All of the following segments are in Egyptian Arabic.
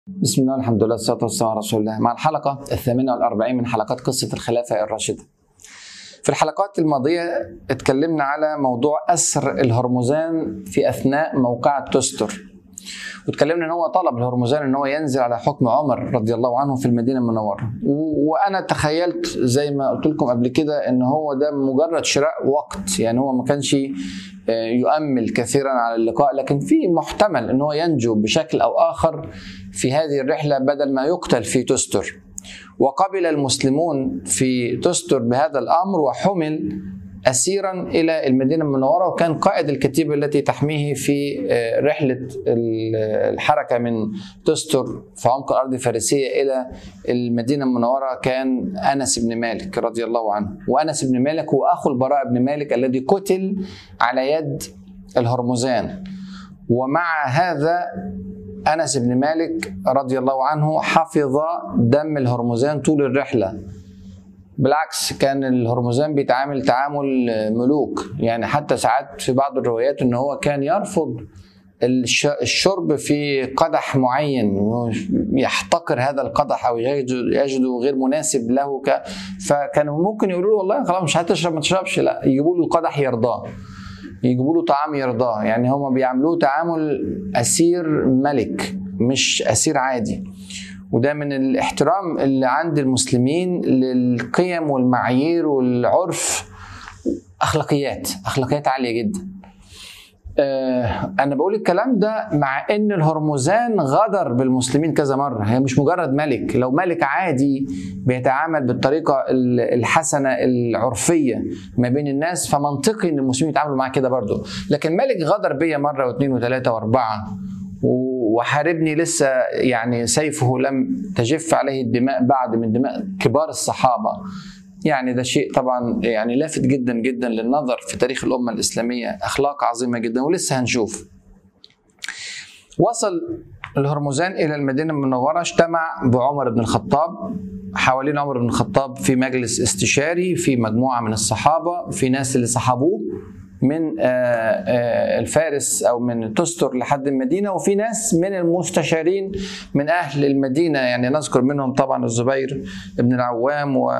بسم الله الحمد لله والصلاة والسلام على رسول الله مع الحلقة الثامنة والأربعين من حلقات قصة الخلافة الراشدة في الحلقات الماضية اتكلمنا على موضوع أسر الهرمزان في أثناء موقعة تستر واتكلمنا ان هو طلب الهرمزان ان هو ينزل على حكم عمر رضي الله عنه في المدينه المنوره و- وانا تخيلت زي ما قلت لكم قبل كده ان هو ده مجرد شراء وقت يعني هو ما كانش آه، يؤمل كثيرا على اللقاء لكن في محتمل ان هو ينجو بشكل او اخر في هذه الرحله بدل ما يقتل في تستر وقبل المسلمون في تستر بهذا الامر وحمل اسيرا الى المدينه المنوره وكان قائد الكتيبه التي تحميه في آه، رحله ال- الحركه من تستر في عمق الارض الفارسيه الى المدينه المنوره كان انس بن مالك رضي الله عنه وانس بن مالك هو اخو البراء بن مالك الذي قتل على يد الهرمزان ومع هذا انس بن مالك رضي الله عنه حفظ دم الهرمزان طول الرحله بالعكس كان الهرمزان بيتعامل تعامل ملوك يعني حتى ساعات في بعض الروايات ان هو كان يرفض الش- الشرب في قدح معين يحتقر هذا القدح او يجد يجده غير مناسب له ك... فكانوا ممكن يقولوا له والله خلاص مش هتشرب ما تشربش لا يجيبوا له قدح يرضاه يجيبوا له طعام يرضاه يعني هم بيعاملوه تعامل اسير ملك مش اسير عادي وده من الاحترام اللي عند المسلمين للقيم والمعايير والعرف اخلاقيات اخلاقيات عاليه جدا آه، انا بقول الكلام ده مع ان الهرمزان غدر بالمسلمين كذا مره هي مش مجرد ملك لو ملك عادي بيتعامل بالطريقه ال- الحسنه العرفيه ما بين الناس فمنطقي ان المسلمين يتعاملوا معاه كده برضه لكن ملك غدر بيا مره واثنين وثلاثه واربعه و- وحاربني لسه يعني سيفه لم تجف عليه الدماء بعد من دماء كبار الصحابه يعني ده شيء طبعا يعني لافت جدا جدا للنظر في تاريخ الامه الاسلاميه اخلاق عظيمه جدا ولسه هنشوف وصل الهرمزان الى المدينه المنوره اجتمع بعمر بن الخطاب حوالين عمر بن الخطاب في مجلس استشاري في مجموعه من الصحابه في ناس اللي صحابوه من آه، آه، الفارس او من تستر لحد المدينه وفي ناس من المستشارين من اهل المدينه يعني نذكر منهم طبعا الزبير بن العوام و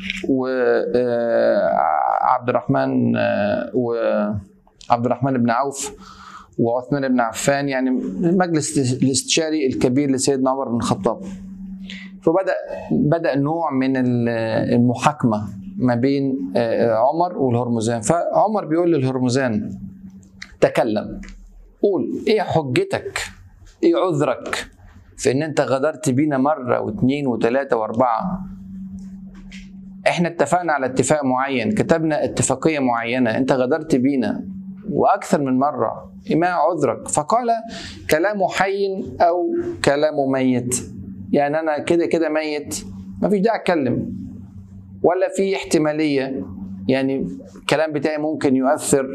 وعبد الرحمن آه، وعبد الرحمن بن عوف وعثمان بن عفان يعني المجلس الاستشاري الكبير لسيدنا عمر بن الخطاب فبدا بدا نوع من ال- المحاكمه ما بين آه، عمر والهرمزان فعمر بيقول للهرمزان تكلم قول ايه حجتك ايه عذرك في ان انت غدرت بينا مره واثنين وثلاثه واربعه احنا اتفقنا على اتفاق معين كتبنا اتفاقيه معينه انت غدرت بينا واكثر من مره ما عذرك فقال كلام حي او كلام ميت يعني انا كده كده ميت ما فيش داعي اتكلم ولا في احتماليه يعني الكلام بتاعي ممكن يؤثر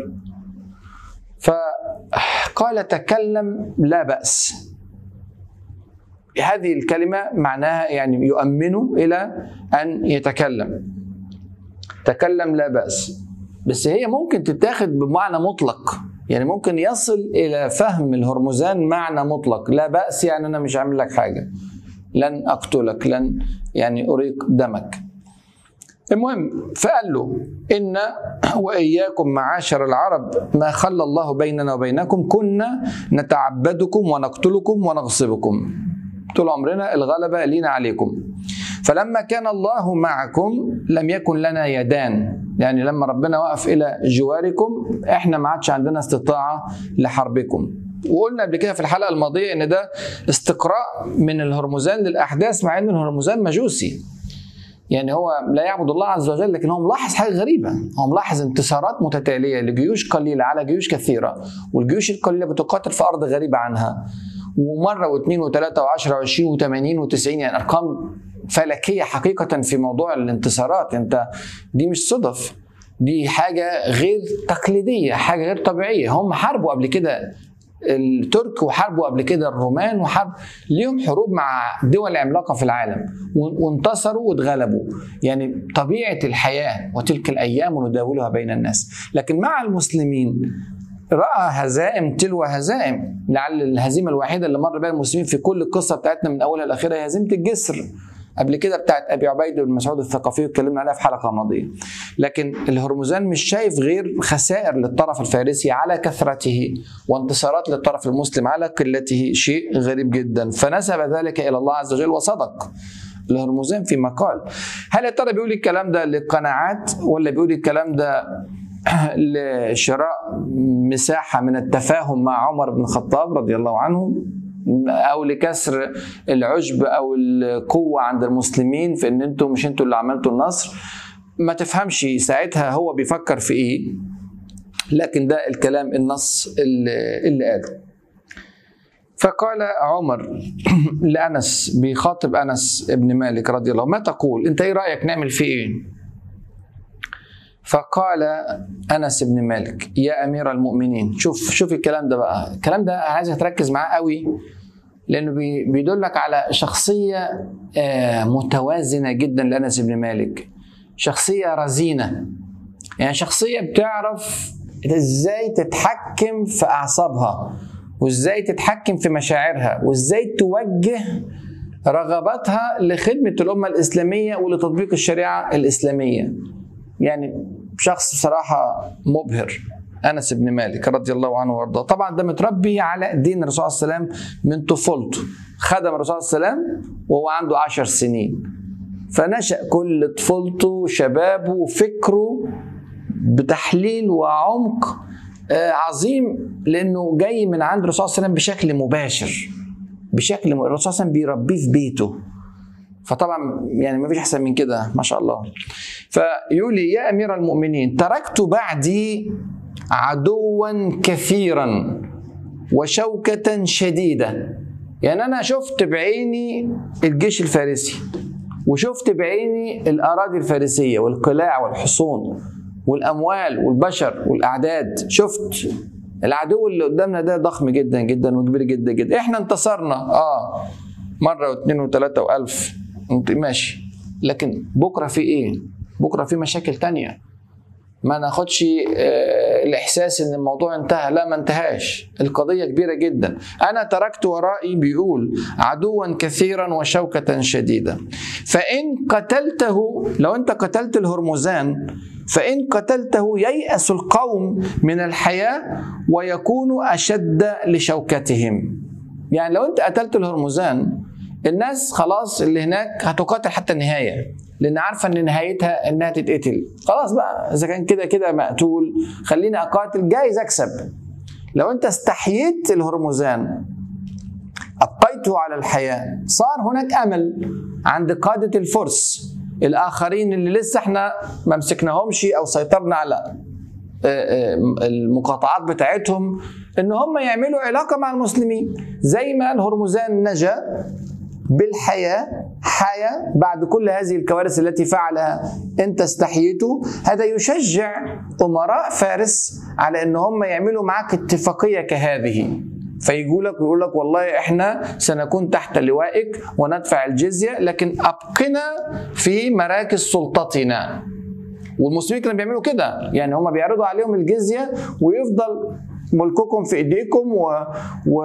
فقال تكلم لا باس هذه الكلمه معناها يعني يؤمن الى ان يتكلم تكلم لا باس بس هي ممكن تتاخد بمعنى مطلق يعني ممكن يصل الى فهم الهرمزان معنى مطلق لا باس يعني انا مش عامل لك حاجه لن اقتلك لن يعني اريق دمك المهم فقال له ان واياكم معاشر العرب ما خلى الله بيننا وبينكم كنا نتعبدكم ونقتلكم ونغصبكم طول عمرنا الغلبه لينا عليكم فلما كان الله معكم لم يكن لنا يدان يعني لما ربنا وقف الى جواركم احنا ما عادش عندنا استطاعه لحربكم وقلنا قبل كده في الحلقه الماضيه ان ده استقراء من الهرمزان للاحداث مع ان الهرمزان مجوسي يعني هو لا يعبد الله عز وجل لكن هو ملاحظ حاجه غريبه هو ملاحظ انتصارات متتاليه لجيوش قليله على جيوش كثيره والجيوش القليله بتقاتل في ارض غريبه عنها ومره واثنين وثلاثه وعشره وعشرين وثمانين وتسعين يعني ارقام فلكيه حقيقه في موضوع الانتصارات انت دي مش صدف دي حاجه غير تقليديه حاجه غير طبيعيه هم حاربوا قبل كده الترك وحاربوا قبل كده الرومان وحارب ليهم حروب مع دول عملاقه في العالم وانتصروا واتغلبوا يعني طبيعه الحياه وتلك الايام نداولها بين الناس لكن مع المسلمين راى هزائم تلو هزائم لعل الهزيمه الوحيده اللي مر بها المسلمين في كل القصه بتاعتنا من اولها لاخرها هي هزيمه الجسر قبل كده بتاعت ابي عبيده بن مسعود الثقفي اتكلمنا عليها في حلقه ماضيه لكن الهرمزان مش شايف غير خسائر للطرف الفارسي على كثرته وانتصارات للطرف المسلم على قلته شيء غريب جدا فنسب ذلك الى الله عز وجل وصدق الهرمزان في مقال هل يا ترى بيقول الكلام ده لقناعات ولا بيقول الكلام ده لشراء مساحه من التفاهم مع عمر بن الخطاب رضي الله عنه او لكسر العجب او القوه عند المسلمين في ان انتم مش انتوا اللي عملتوا النصر ما تفهمش ساعتها هو بيفكر في ايه لكن ده الكلام النص اللي, اللي قاله فقال عمر لانس بيخاطب انس ابن مالك رضي الله ما تقول انت ايه رايك نعمل فيه ايه فقال انس بن مالك يا امير المؤمنين شوف شوف الكلام ده بقى الكلام ده انا عايزك تركز معاه قوي لانه بيدلك على شخصيه متوازنه جدا لانس بن مالك شخصيه رزينه يعني شخصيه بتعرف ازاي تتحكم في اعصابها وازاي تتحكم في مشاعرها وازاي توجه رغباتها لخدمه الامه الاسلاميه ولتطبيق الشريعه الاسلاميه يعني شخص بصراحه مبهر انس بن مالك رضي الله عنه وارضاه طبعا ده متربي على دين الرسول صلى الله عليه وسلم من طفولته خدم الرسول صلى الله عليه وسلم وهو عنده عشر سنين فنشأ كل طفولته وشبابه وفكره بتحليل وعمق عظيم لانه جاي من عند الرسول صلى الله عليه وسلم بشكل مباشر بشكل م... الرسول صلى الله عليه وسلم بيربيه في بيته فطبعا يعني ما فيش احسن من كده ما شاء الله فيقول لي يا امير المؤمنين تركت بعدي عدوا كثيرا وشوكة شديدة يعني أنا شفت بعيني الجيش الفارسي وشفت بعيني الأراضي الفارسية والقلاع والحصون والأموال والبشر والأعداد شفت العدو اللي قدامنا ده ضخم جدا جدا وكبير جدا جدا احنا انتصرنا اه مرة واثنين وثلاثة وألف ماشي لكن بكرة في ايه بكرة في مشاكل تانية ما ناخدش الاحساس ان الموضوع انتهى لا ما انتهاش القضيه كبيره جدا انا تركت ورائي بيقول عدوا كثيرا وشوكه شديده فان قتلته لو انت قتلت الهرمزان فان قتلته ييأس القوم من الحياه ويكونوا اشد لشوكتهم يعني لو انت قتلت الهرمزان الناس خلاص اللي هناك هتقاتل حتى النهايه لان عارفه ان نهايتها انها تتقتل خلاص بقى اذا كان كده كده مقتول خليني اقاتل جايز اكسب لو انت استحييت الهرمزان ابقيته على الحياه صار هناك امل عند قاده الفرس الاخرين اللي لسه احنا ما مسكناهمش او سيطرنا على المقاطعات بتاعتهم ان هم يعملوا علاقه مع المسلمين زي ما الهرمزان نجا بالحياة حياة بعد كل هذه الكوارث التي فعلها أنت استحييته هذا يشجع أمراء فارس على أن هم يعملوا معك اتفاقية كهذه فيقول لك ويقول لك والله احنا سنكون تحت لوائك وندفع الجزيه لكن ابقنا في مراكز سلطتنا والمسلمين كانوا بيعملوا كده يعني هم بيعرضوا عليهم الجزيه ويفضل ملككم في ايديكم و... و...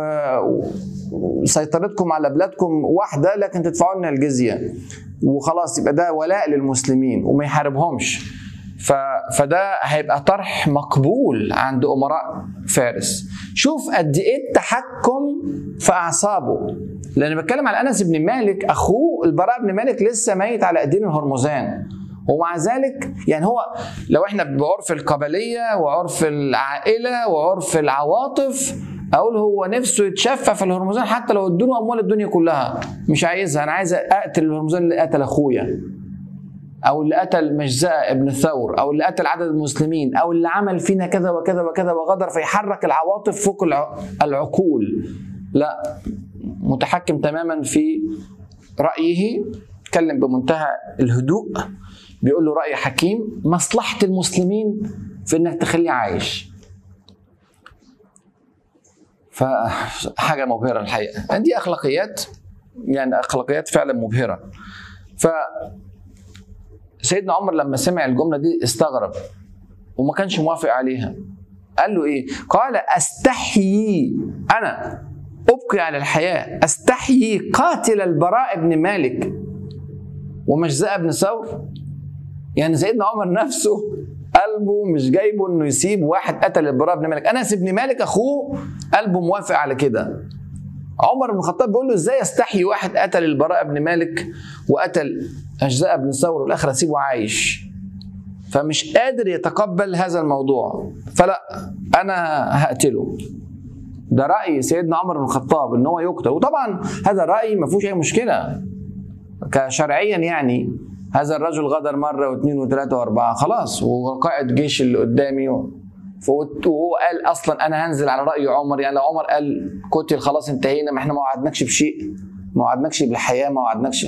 سيطرتكم على بلادكم واحده لكن تدفعوا لنا الجزيه وخلاص يبقى ده ولاء للمسلمين وما يحاربهمش ف... فده هيبقى طرح مقبول عند امراء فارس شوف قد ايه التحكم في اعصابه لان بتكلم على انس بن مالك اخوه البراء بن مالك لسه ميت على ايدين الهرمزان ومع ذلك يعني هو لو احنا بعرف القبليه وعرف العائله وعرف العواطف اقول هو نفسه يتشفى في الهرمزان حتى لو ادوا اموال الدنيا كلها مش عايزها انا عايز اقتل الهرمزان اللي قتل اخويا او اللي قتل مجزأة ابن ثور او اللي قتل عدد المسلمين او اللي عمل فينا كذا وكذا وكذا وغدر فيحرك العواطف فوق العقول لا متحكم تماما في رايه اتكلم بمنتهى الهدوء بيقول له راي حكيم مصلحه المسلمين في انك تخليه عايش فحاجه مبهره الحقيقه دي اخلاقيات يعني اخلاقيات فعلا مبهره ف سيدنا عمر لما سمع الجمله دي استغرب وما كانش موافق عليها قال له ايه قال استحيي انا ابقي على الحياه استحيي قاتل البراء بن مالك ومجزاء بن ثور يعني سيدنا عمر نفسه قلبه مش جايبه انه يسيب واحد قتل البراء بن مالك انس بن مالك اخوه قلبه موافق على كده عمر بن الخطاب بيقول له ازاي يستحي واحد قتل البراء بن مالك وقتل اجزاء بن ثور والاخر اسيبه عايش فمش قادر يتقبل هذا الموضوع فلا انا هقتله ده راي سيدنا عمر بن الخطاب ان هو يقتل وطبعا هذا الراي ما فيهوش اي مشكله كشرعيا يعني هذا الرجل غدر مره واثنين وثلاثه واربعه خلاص وقائد جيش اللي قدامي وهو قال اصلا انا هنزل على راي عمر يعني لو عمر قال قتل خلاص انتهينا ما احنا ما وعدناكش بشيء ما وعدناكش بالحياه ما وعدناكش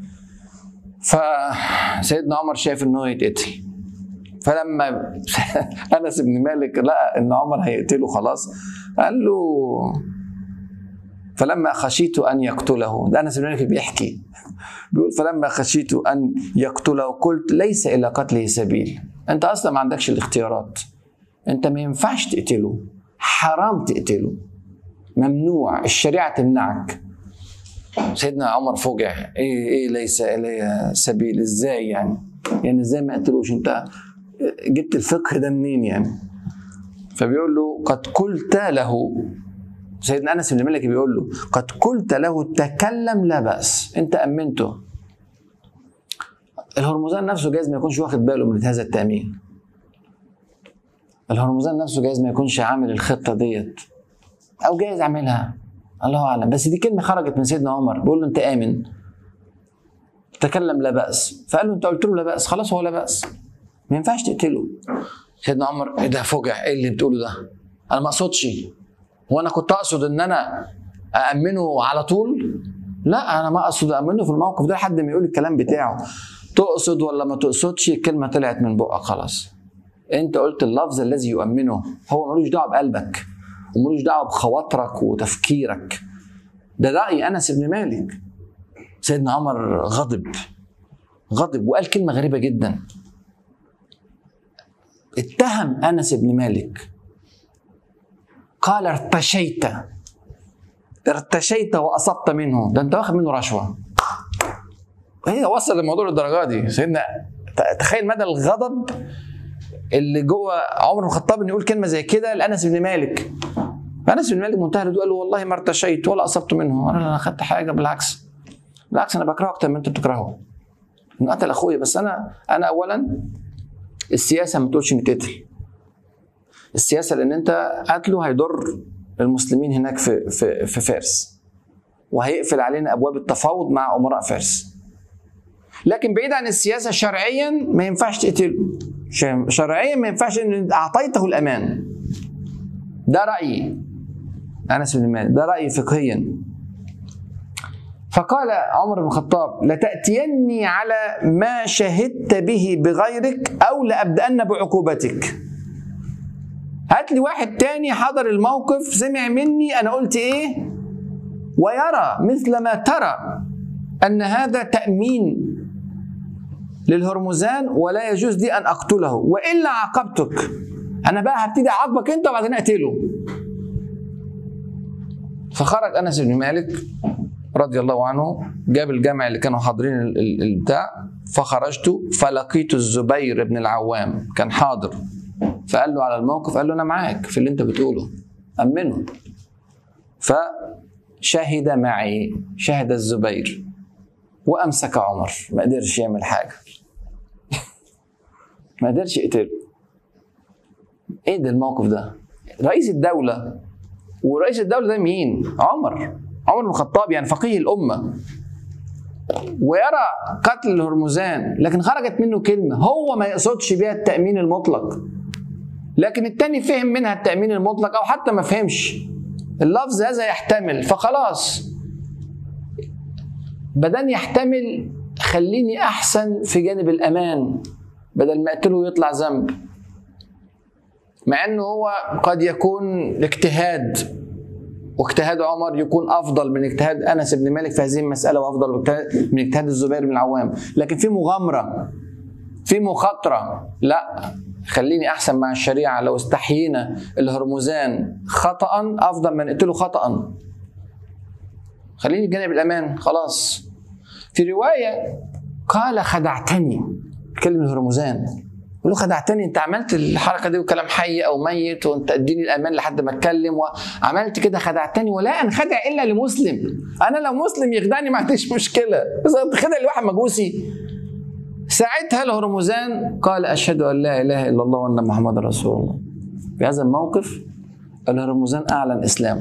فسيدنا عمر شايف ان هو يتقتل فلما انس بن مالك لقى ان عمر هيقتله خلاص قال له فلما خشيت ان يقتله ده انس بن مالك بيحكي بيقول فلما خشيت ان يقتله قلت ليس الى قتله سبيل انت اصلا ما عندكش الاختيارات انت ما ينفعش تقتله حرام تقتله ممنوع الشريعه تمنعك سيدنا عمر فوجع ايه ايه ليس الي سبيل ازاي يعني يعني ازاي ما قتلوش انت جبت الفقه ده منين يعني فبيقول له قد قلت له سيدنا انس بن مالك بيقول له قد قلت له تكلم لا باس انت امنته الهرمزان نفسه جايز ما يكونش واخد باله من هذا التامين الهرمزان نفسه جايز ما يكونش عامل الخطه ديت او جايز عاملها الله اعلم بس دي كلمه خرجت من سيدنا عمر بيقول له انت امن تكلم لا باس فقال له انت قلت له لا باس خلاص هو لا باس ما ينفعش تقتله سيدنا عمر ايه ده فجع ايه اللي بتقوله ده انا ما اقصدش هو انا كنت اقصد ان انا أأمنه على طول لا انا ما اقصد أأمنه في الموقف ده لحد ما يقول الكلام بتاعه تقصد ولا ما تقصدش الكلمه طلعت من بقك خلاص انت قلت اللفظ الذي يؤمنه هو ملوش دعوه بقلبك وملوش دعوه بخواطرك وتفكيرك ده راي انس بن مالك سيدنا عمر غضب غضب وقال كلمه غريبه جدا اتهم انس بن مالك قال ارتشيت ارتشيت واصبت منه ده انت واخد منه رشوه هي وصل الموضوع للدرجه دي سيدنا تخيل مدى الغضب اللي جوه عمر بن الخطاب انه يقول كلمه زي كده لانس بن مالك انس بن مالك منتهى الهدوء قال له والله ما ارتشيت ولا اصبت منه انا لا اخذت حاجه بالعكس بالعكس انا بكرهه اكتر من انت بتكرهه انه قتل اخويا بس انا انا اولا السياسه ما تقولش نتقتل السياسه لان انت قتله هيضر المسلمين هناك في في في فارس وهيقفل علينا ابواب التفاوض مع امراء فارس لكن بعيد عن السياسه شرعيا ما ينفعش تقتله شرعيا ما ينفعش ان اعطيته الامان ده رايي انس بن مالك ده رايي فقهيا فقال عمر بن الخطاب لتأتيني على ما شهدت به بغيرك أو لأبدأن بعقوبتك هات لي واحد تاني حضر الموقف سمع مني أنا قلت إيه ويرى مثل ما ترى أن هذا تأمين للهرمزان ولا يجوز لي أن أقتله وإلا عاقبتك أنا بقى هبتدي أعاقبك أنت وبعدين أقتله فخرج أنس بن مالك رضي الله عنه جاب الجمع اللي كانوا حاضرين البتاع فخرجت فلقيت الزبير بن العوام كان حاضر فقال له على الموقف قال له انا معاك في اللي انت بتقوله امنه فشهد معي شهد الزبير وامسك عمر ما قدرش يعمل حاجه ما قدرش يقتله ايه ده الموقف ده رئيس الدوله ورئيس الدوله ده مين عمر عمر بن الخطاب يعني فقيه الامه ويرى قتل الهرمزان لكن خرجت منه كلمه هو ما يقصدش بيها التامين المطلق لكن التاني فهم منها التامين المطلق او حتى ما فهمش اللفظ هذا يحتمل فخلاص بدل يحتمل خليني احسن في جانب الامان بدل ما اقتله ويطلع ذنب مع انه هو قد يكون اجتهاد واجتهاد عمر يكون افضل من اجتهاد انس بن مالك في هذه المساله وافضل من اجتهاد الزبير بن العوام لكن في مغامره في مخاطره لا خليني احسن مع الشريعه لو استحيينا الهرمزان خطا افضل ما نقتله خطا خليني بجانب الامان خلاص في روايه قال خدعتني كلمه الهرمزان يقول له خدعتني انت عملت الحركه دي وكلام حي او ميت وانت اديني الامان لحد ما اتكلم وعملت كده خدعتني ولا انخدع الا لمسلم انا لو مسلم يخدعني ما عنديش مشكله بس تخدع لواحد مجوسي ساعتها الهرمزان قال اشهد ان لا اله الا الله وان محمد رسول الله في هذا الموقف الهرمزان اعلن اسلامه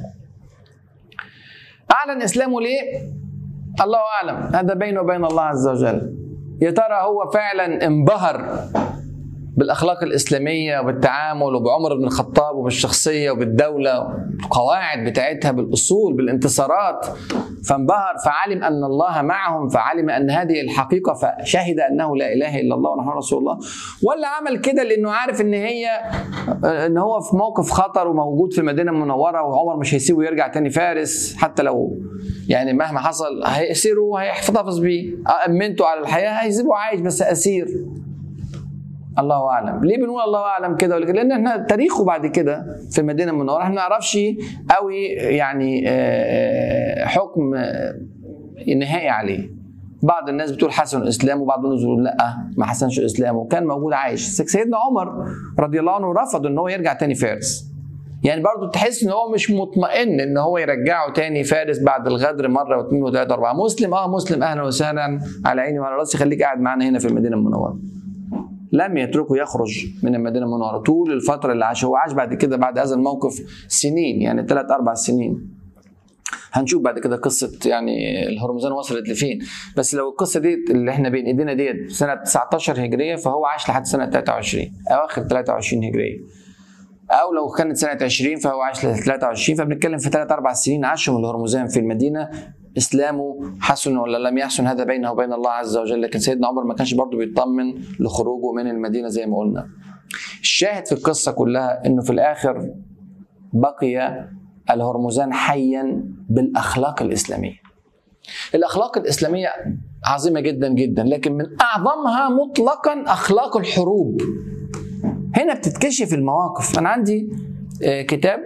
اعلن اسلامه ليه الله اعلم هذا بينه وبين الله عز وجل يا ترى هو فعلا انبهر بالاخلاق الاسلاميه وبالتعامل وبعمر بن الخطاب وبالشخصيه وبالدوله والقواعد بتاعتها بالاصول بالانتصارات فانبهر فعلم ان الله معهم فعلم ان هذه الحقيقه فشهد انه لا اله الا الله ونحن رسول الله ولا عمل كده لانه عارف ان هي ان هو في موقف خطر وموجود في المدينه المنوره وعمر مش هيسيبه يرجع تاني فارس حتى لو يعني مهما حصل هيأسره وهيحتفظ بيه امنته على الحياه هيسيبه عايش بس اسير الله اعلم ليه بنقول الله اعلم كده ولا كده لان احنا تاريخه بعد كده في المدينه المنوره احنا ما نعرفش قوي يعني حكم نهائي عليه بعض الناس بتقول حسن الاسلام وبعض الناس بيقول لا ما حسنش الاسلام وكان موجود عايش سيدنا عمر رضي الله عنه رفض ان هو يرجع تاني فارس يعني برضو تحس ان هو مش مطمئن ان هو يرجعه تاني فارس بعد الغدر مره واثنين وثلاثه واربعه مسلم اه مسلم اهلا وسهلا على عيني وعلى راسي خليك قاعد معانا هنا في المدينه المنوره لم يتركه يخرج من المدينه المنوره طول الفتره اللي عاش هو عاش بعد كده بعد هذا الموقف سنين يعني ثلاث اربع سنين هنشوف بعد كده قصه يعني الهرمزان وصلت لفين بس لو القصه دي اللي احنا بين ايدينا ديت سنه 19 هجريه فهو عاش لحد سنه 23 اواخر 23 هجريه او لو كانت سنه 20 فهو عاش ل 23 فبنتكلم في ثلاث اربع سنين عاشهم الهرمزان في المدينه اسلامه حسن ولا لم يحسن هذا بينه وبين الله عز وجل لكن سيدنا عمر ما كانش برضه بيطمن لخروجه من المدينه زي ما قلنا الشاهد في القصه كلها انه في الاخر بقي الهرمزان حيا بالاخلاق الاسلاميه الاخلاق الاسلاميه عظيمه جدا جدا لكن من اعظمها مطلقا اخلاق الحروب هنا بتتكشف المواقف انا عندي كتاب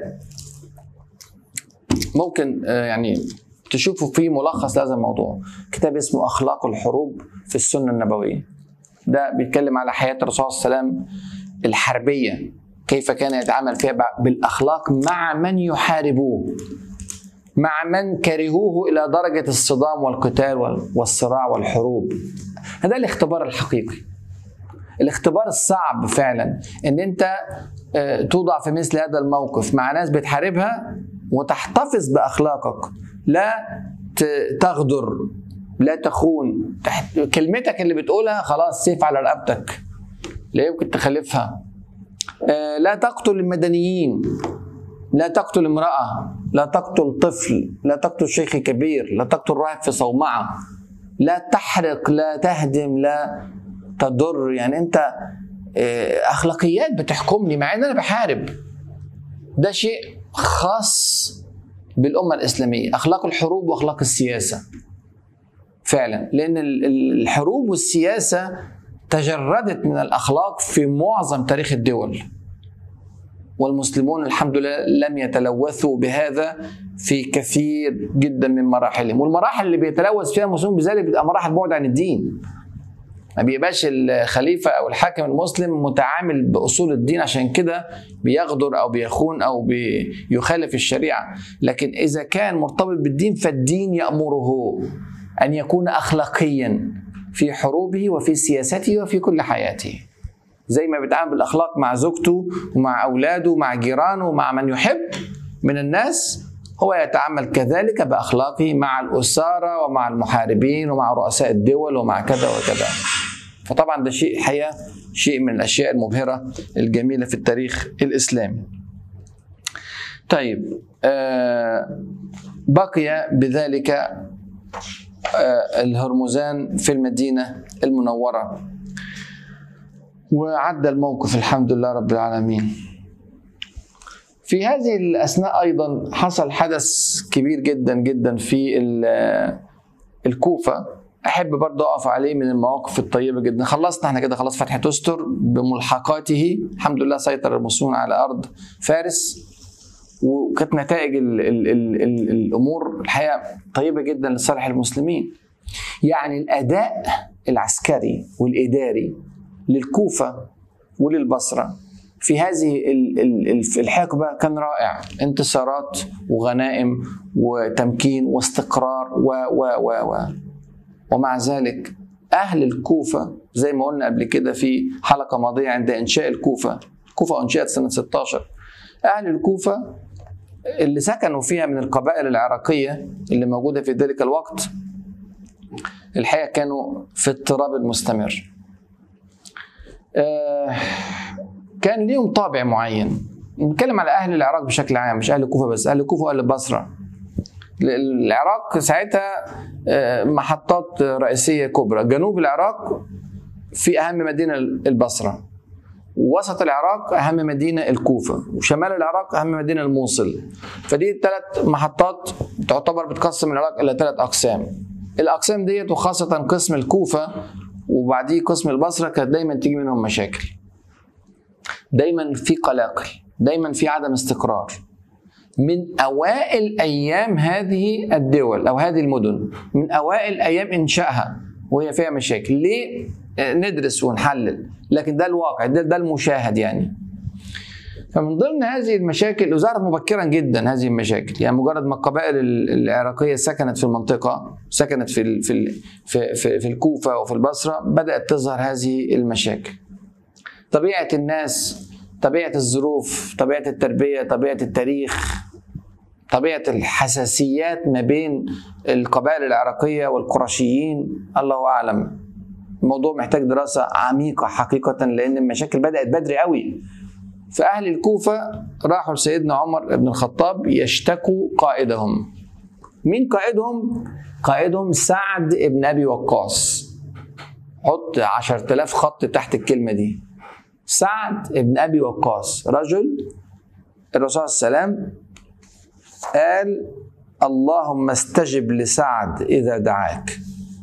ممكن يعني تشوفوا فيه ملخص لهذا الموضوع كتاب اسمه اخلاق الحروب في السنه النبويه ده بيتكلم على حياه الرسول صلى الله عليه وسلم الحربيه كيف كان يتعامل فيها بالاخلاق مع من يحاربوه مع من كرهوه الى درجه الصدام والقتال والصراع والحروب هذا الاختبار الحقيقي الاختبار الصعب فعلا ان انت توضع في مثل هذا الموقف مع ناس بتحاربها وتحتفظ باخلاقك لا تغدر لا تخون كلمتك اللي بتقولها خلاص سيف على رقبتك لا يمكن تخالفها لا تقتل المدنيين لا تقتل امرأة لا تقتل طفل لا تقتل شيخ كبير لا تقتل راهب في صومعة لا تحرق لا تهدم لا تضر يعني انت اخلاقيات بتحكمني مع ان انا بحارب ده شيء خاص بالامه الاسلاميه اخلاق الحروب واخلاق السياسه فعلا لان الحروب والسياسه تجردت من الاخلاق في معظم تاريخ الدول والمسلمون الحمد لله لم يتلوثوا بهذا في كثير جدا من مراحلهم والمراحل اللي بيتلوث فيها المسلمون بذلك بتبقى مراحل بعد عن الدين ما بيبقاش الخليفة أو الحاكم المسلم متعامل بأصول الدين عشان كده بيغدر أو بيخون أو بيخالف الشريعة لكن إذا كان مرتبط بالدين فالدين يأمره أن يكون أخلاقيا في حروبه وفي سياسته وفي كل حياته زي ما بيتعامل بالأخلاق مع زوجته ومع أولاده ومع جيرانه ومع من يحب من الناس هو يتعامل كذلك باخلاقه مع الاساره ومع المحاربين ومع رؤساء الدول ومع كذا وكذا. فطبعا ده شيء حقيقه شيء من الاشياء المبهره الجميله في التاريخ الاسلامي. طيب آه بقي بذلك آه الهرمزان في المدينه المنوره وعدى الموقف الحمد لله رب العالمين. في هذه الاثناء ايضا حصل حدث كبير جدا جدا في الكوفه احب برضه اقف عليه من المواقف الطيبه جدا خلصنا احنا كده خلاص فتح تستر بملحقاته الحمد لله سيطر المسلمون على ارض فارس وكانت نتائج ال ال ال ال الامور الحقيقه طيبه جدا لصالح المسلمين يعني الاداء العسكري والاداري للكوفه وللبصره في هذه ال- ال- ال- الحقبه كان رائع انتصارات وغنائم وتمكين واستقرار و و و و ومع ذلك اهل الكوفه زي ما قلنا قبل كده في حلقه ماضيه عند انشاء الكوفه الكوفه انشئت سنه 16 اهل الكوفه اللي سكنوا فيها من القبائل العراقيه اللي موجوده في ذلك الوقت الحقيقه كانوا في اضطراب مستمر آه، كان ليهم طابع معين نتكلم على اهل العراق بشكل عام مش اهل الكوفه بس اهل الكوفه واهل البصره العراق ساعتها آه، محطات رئيسيه كبرى جنوب العراق في اهم مدينه البصره ووسط العراق اهم مدينه الكوفه وشمال العراق اهم مدينه الموصل فدي الثلاث محطات تعتبر بتقسم العراق الى ثلاث اقسام الاقسام ديت وخاصه قسم الكوفه وبعديه قسم البصره كانت دايما تيجي منهم مشاكل دايما في قلاقل دايما في عدم استقرار من اوائل ايام هذه الدول او هذه المدن من اوائل ايام انشائها وهي فيها مشاكل ليه آه، ندرس ونحلل لكن ده الواقع ده, ده المشاهد يعني فمن ضمن هذه المشاكل وظهرت مبكرا جدا هذه المشاكل يعني مجرد ما القبائل ال- العراقيه سكنت في المنطقه سكنت في ال- في ال- في, في, في الكوفه وفي البصره بدات تظهر هذه المشاكل طبيعه الناس طبيعه الظروف طبيعه التربيه طبيعه التاريخ طبيعه الحساسيات ما بين القبائل العراقيه والقرشيين الله اعلم الموضوع محتاج دراسه عميقه حقيقه لان المشاكل بدات بدري قوي فأهل الكوفة راحوا لسيدنا عمر بن الخطاب يشتكوا قائدهم مين قائدهم؟ قائدهم سعد بن أبي وقاص حط عشرة آلاف خط تحت الكلمة دي سعد بن أبي وقاص رجل الرسول صلى الله عليه وسلم قال اللهم استجب لسعد إذا دعاك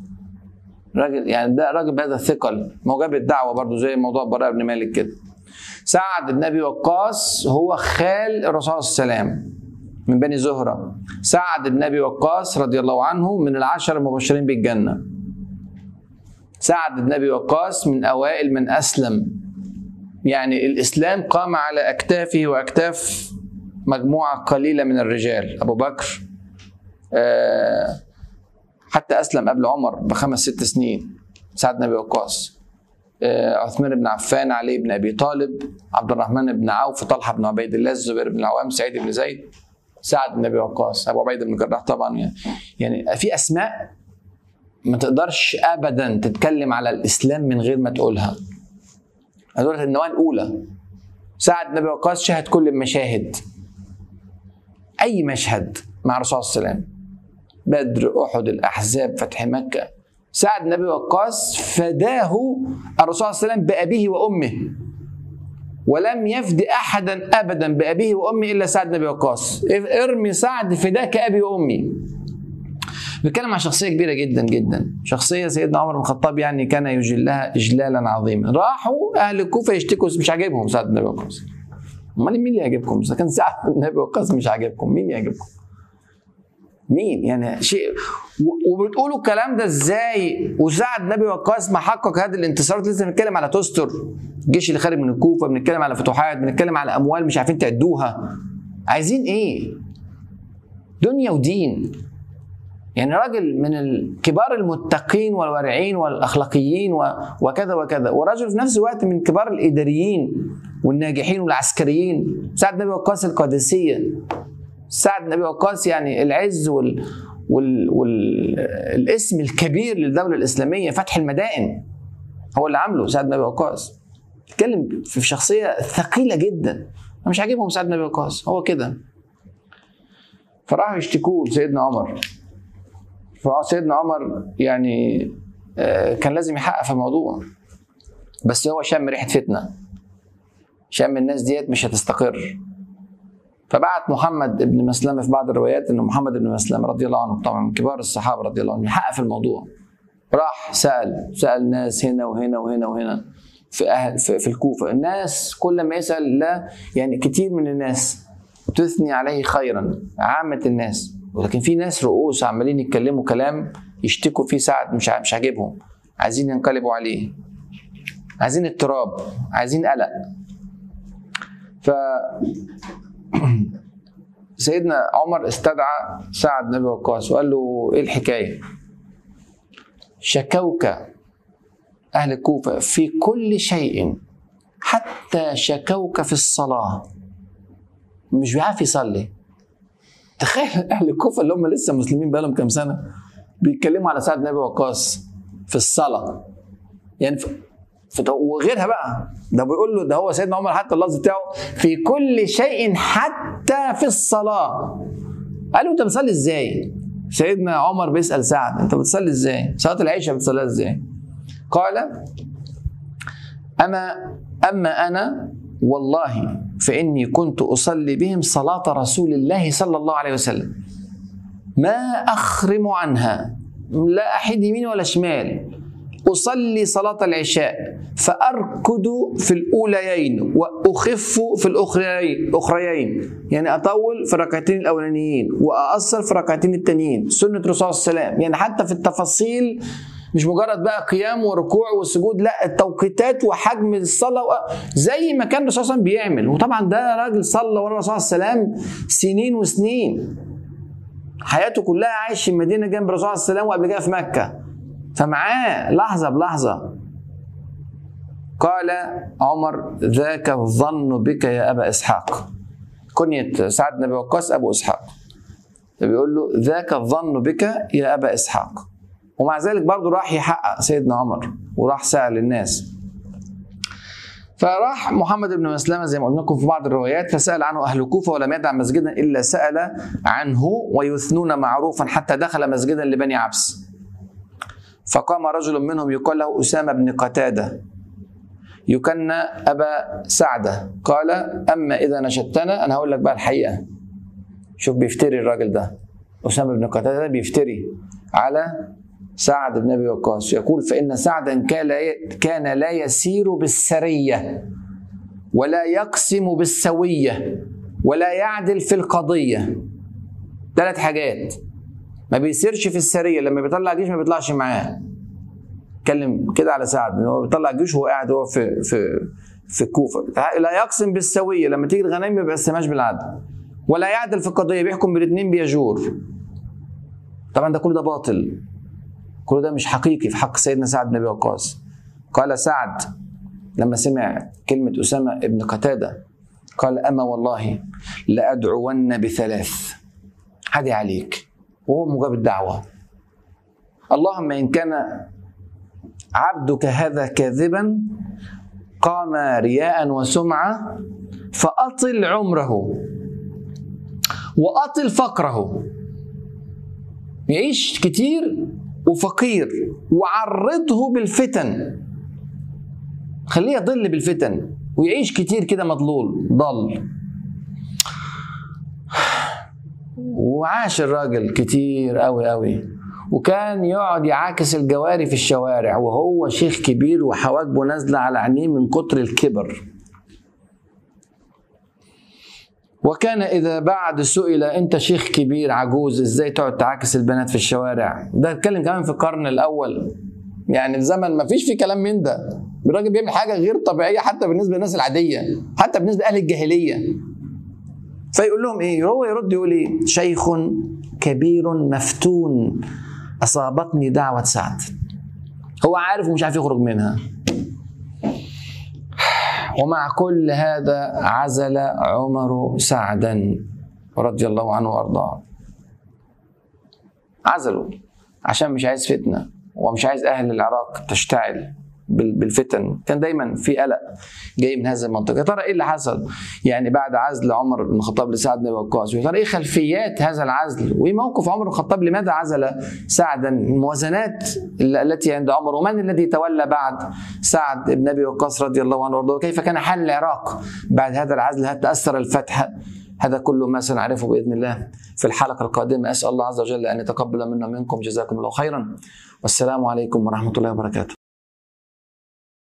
راجل يعني ده راجل بهذا الثقل مجاب الدعوة برضو زي موضوع براء بن مالك كده سعد بن ابي وقاص هو خال الرسول صلى الله عليه وسلم من بني زهره سعد بن ابي وقاص رضي الله عنه من العشر المبشرين بالجنه سعد بن ابي وقاص من اوائل من اسلم يعني الاسلام قام على اكتافه واكتاف مجموعه قليله من الرجال ابو بكر آه، حتى اسلم قبل عمر بخمس ست سنين سعد بن ابي وقاص آه، عثمان بن عفان علي بن ابي طالب عبد الرحمن بن عوف طلحه بن عبيد الله الزبير بن العوام سعيد بن زيد سعد بن ابي وقاص ابو عبيده بن الجراح طبعا يعني يعني في اسماء ما تقدرش ابدا تتكلم على الاسلام من غير ما تقولها هدول النواه الاولى سعد بن ابي وقاص شهد كل المشاهد اي مشهد مع الرسول صلى الله عليه وسلم بدر احد الاحزاب فتح مكه سعد بن ابي وقاص فداه الرسول صلى الله عليه وسلم بابيه وامه ولم يفد احدا ابدا بابيه وامه الا سعد بن ابي وقاص ارمي سعد فداك ابي وامي بنتكلم عن شخصيه كبيره جدا جدا شخصيه سيدنا عمر بن الخطاب يعني كان يجلها اجلالا عظيما راحوا اهل الكوفه يشتكوا مش عاجبهم سعد بن ابي وقاص امال مين اللي يعجبكم اذا كان سعد بن ابي وقاص مش عاجبكم مين يعجبكم مين يعني شيء و- وبتقولوا الكلام ده ازاي وسعد بن ابي وقاص ما حقق هذه الانتصارات لسه بنتكلم على تستر الجيش اللي خارج من الكوفه بنتكلم على فتوحات بنتكلم على اموال مش عارفين تعدوها عايزين ايه دنيا ودين يعني راجل من الكبار المتقين والورعين والاخلاقيين و- وكذا وكذا ورجل في نفس الوقت من كبار الاداريين والناجحين والعسكريين سعد بن ابي وقاص القادسيه سعد بن ابي وقاص يعني العز وال وال والاسم الكبير للدوله الاسلاميه فتح المدائن هو اللي عامله سعد بن ابي وقاص اتكلم في شخصيه ثقيله جدا أنا مش عاجبهم سعد بن ابي وقاص هو كده فراحوا يشتكوه لسيدنا عمر فسيدنا عمر يعني آه، كان لازم يحقق في الموضوع بس هو شم ريحه فتنه شم الناس ديت مش هتستقر فبعت محمد بن مسلمه في بعض الروايات ان محمد بن مسلمه رضي الله عنه طبعا من كبار الصحابه رضي الله عنهم يحقق في الموضوع راح سال سال ناس هنا وهنا وهنا وهنا في أهل في, في الكوفه الناس كل ما يسال لا يعني كتير من الناس تثني عليه خيرا عامه الناس ولكن في ناس رؤوس عمالين يتكلموا كلام يشتكوا فيه سعد مش مش عاجبهم عايزين ينقلبوا عليه عايزين اضطراب عايزين قلق ف سيدنا عمر استدعى سعد بن ابي وقاص وقال له ايه الحكايه؟ شكوك اهل الكوفه في كل شيء حتى شكوك في الصلاه مش بيعرف يصلي تخيل اهل الكوفه اللي هم لسه مسلمين بقالهم كام سنه بيتكلموا على سعد بن ابي وقاص في الصلاه يعني في وغيرها بقى ده بيقول له ده هو سيدنا عمر حتى اللفظ بتاعه في كل شيء حتى في الصلاه قال له انت بتصلي ازاي؟ سيدنا عمر بيسال سعد انت بتصلي ازاي؟ صلاه العشاء بتصليها ازاي؟ قال اما اما انا والله فاني كنت اصلي بهم صلاه رسول الله صلى الله عليه وسلم ما اخرم عنها لا احد يمين ولا شمال أصلي صلاة العشاء فأركض في الأوليين وأخف في الأخريين أخريين يعني أطول في الركعتين الأولانيين وأقصر في الركعتين التانيين سنة الرسول صلى الله عليه وسلم يعني حتى في التفاصيل مش مجرد بقى قيام وركوع وسجود لا التوقيتات وحجم الصلاه زي ما كان الرسول صلى الله عليه وسلم بيعمل وطبعا ده راجل صلى ورا الرسول صلى الله عليه وسلم سنين وسنين حياته كلها عايش في المدينه جنب الرسول صلى الله عليه وسلم وقبل كده في مكه فمعاه لحظة بلحظة قال عمر ذاك الظن بك يا أبا إسحاق كنية سعد بن أبي وقاص أبو إسحاق بيقول له ذاك الظن بك يا أبا إسحاق ومع ذلك برضه راح يحقق سيدنا عمر وراح سأل الناس فراح محمد بن مسلمة زي ما قلنا لكم في بعض الروايات فسأل عنه أهل الكوفة ولم يدع مسجدا إلا سأل عنه ويثنون معروفا حتى دخل مسجدا لبني عبس فقام رجل منهم يقال له أسامة بن قتادة يكنى أبا سعدة قال أما إذا نشدتنا أنا هقول لك بقى الحقيقة شوف بيفتري الراجل ده أسامة بن قتادة ده بيفتري على سعد بن أبي وقاص يقول فإن سعدا كان لا يسير بالسرية ولا يقسم بالسوية ولا يعدل في القضية ثلاث حاجات ما بيسيرش في السريه لما بيطلع جيش ما بيطلعش معاه اتكلم كده على سعد هو بيطلع جيش وهو قاعد هو في في في الكوفه لا يقسم بالسويه لما تيجي الغنائم ما بيقسمهاش بالعدل ولا يعدل في القضيه بيحكم بالاثنين بيجور طبعا ده كل ده باطل كل ده مش حقيقي في حق سيدنا سعد بن ابي وقاص قال سعد لما سمع كلمه اسامه ابن قتاده قال اما والله لادعون بثلاث هدي عليك وهو مجاب الدعوة اللهم إن كان عبدك هذا كاذبا قام رياء وسمعة فأطل عمره وأطل فقره يعيش كتير وفقير وعرضه بالفتن خليه يضل بالفتن ويعيش كتير كده مضلول ضل وعاش الراجل كتير قوي قوي وكان يقعد يعاكس الجواري في الشوارع وهو شيخ كبير وحواجبه نازله على عينيه من كتر الكبر وكان اذا بعد سئل انت شيخ كبير عجوز ازاي تقعد تعاكس البنات في الشوارع ده اتكلم كمان في القرن الاول يعني في زمن ما فيش فيه كلام من ده الراجل بيعمل حاجه غير طبيعيه حتى بالنسبه للناس العاديه حتى بالنسبه لاهل الجاهليه فيقول لهم ايه هو يرد يقول ايه شيخ كبير مفتون اصابتني دعوه سعد هو عارف ومش عارف يخرج منها ومع كل هذا عزل عمر سعدا رضي الله عنه وارضاه عزله عشان مش عايز فتنه ومش عايز اهل العراق تشتعل بالفتن كان دايما في قلق جاي من هذه المنطقه يا ترى ايه اللي حصل يعني بعد عزل عمر بن الخطاب لسعد بن وقاص ويا ترى ايه خلفيات هذا العزل وايه موقف عمر بن الخطاب لماذا عزل سعدا الموازنات التي عند عمر ومن الذي تولى بعد سعد بن ابي وقاص رضي الله عنه وارضاه وكيف كان حال العراق بعد هذا العزل هل تاثر الفتح هذا كله ما سنعرفه باذن الله في الحلقه القادمه اسال الله عز وجل ان يتقبل منا منكم جزاكم الله خيرا والسلام عليكم ورحمه الله وبركاته